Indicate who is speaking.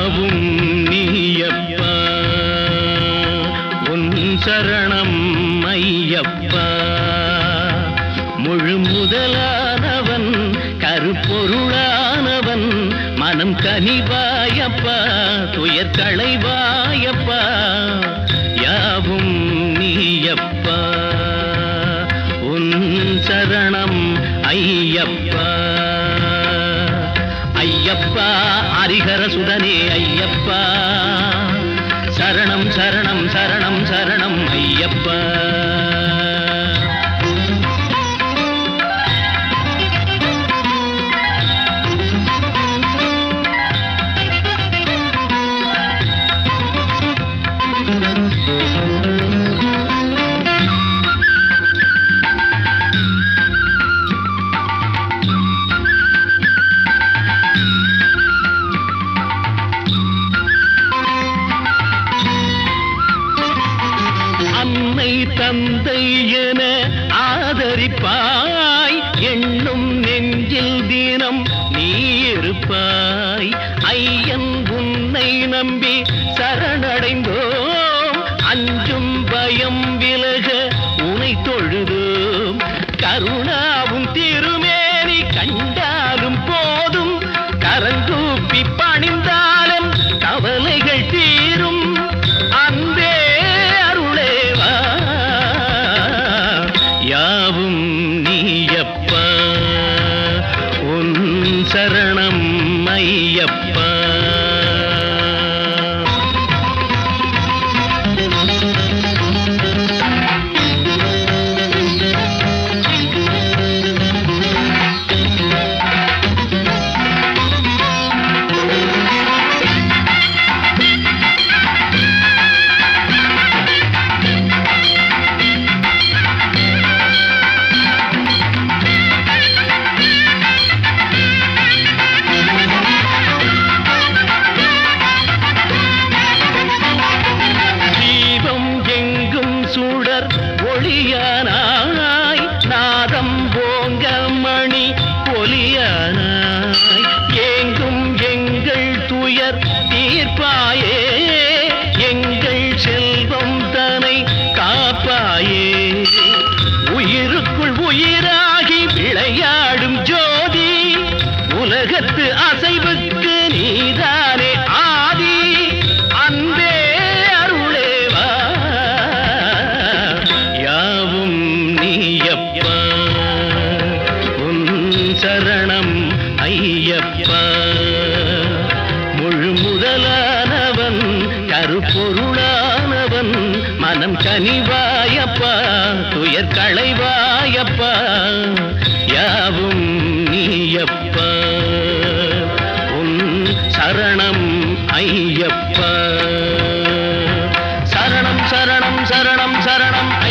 Speaker 1: யாவும் நீயப்பா உன் சரணம் ஐயப்பா முழு முதலானவன் கருப்பொருளானவன் மனம் கனிவாயப்பா துயர் களைவாயப்பா யாவும் நீயப்பா உன் சரணம் ஐயப்பா ஐயப்பா ஹரிஹர சுதனே ஐயப்பா சரணம் சரணம் சரணம் சரணம் ஐயப்பா அன்னை தந்தை என ஆதரிப்பாய் எண்ணும் நெஞ்சில் தினம் நீ இருப்பாய் ஐயன் உன்னை நம்பி சரணடைந்தோம் அஞ்சும் பயம் விலக உனை தொழுதோம் கருணாவும் திருமேனி கண்டாலும் போதும் கரந்தூப்பி பணிந்தாலும் கவலைகள் தீரும் அன்பே அருளேவா யாவும் நீயப்பா உன் சரணம் ஐயப்பா தீபம் எங்கும் சுடர் ஒளியானாய் நாதம் போங்க மணி ஒலியானாய் எங்கும் எங்கள் துயர் தீர்ப்பாயே எங்கள் செல்வம் தனை காப்பாயே உயிருக்குள் உயிராகி விளையாடும் ஜோதி உலகத்து அசைவுக்கு நீதானே ஆதி அன்பே அருளேவா யாவும் நீயப்பா உன் சரணம் ஐயப்பா முழு முதலானவன் கருப்பொருளானவன் மனம் கனிவாயப்பா துயர் களைவாயப்பா யாவும் நீயப்பா உன் சரணம் ஐயப்பா சரணம் சரணம் சரணம் சரணம்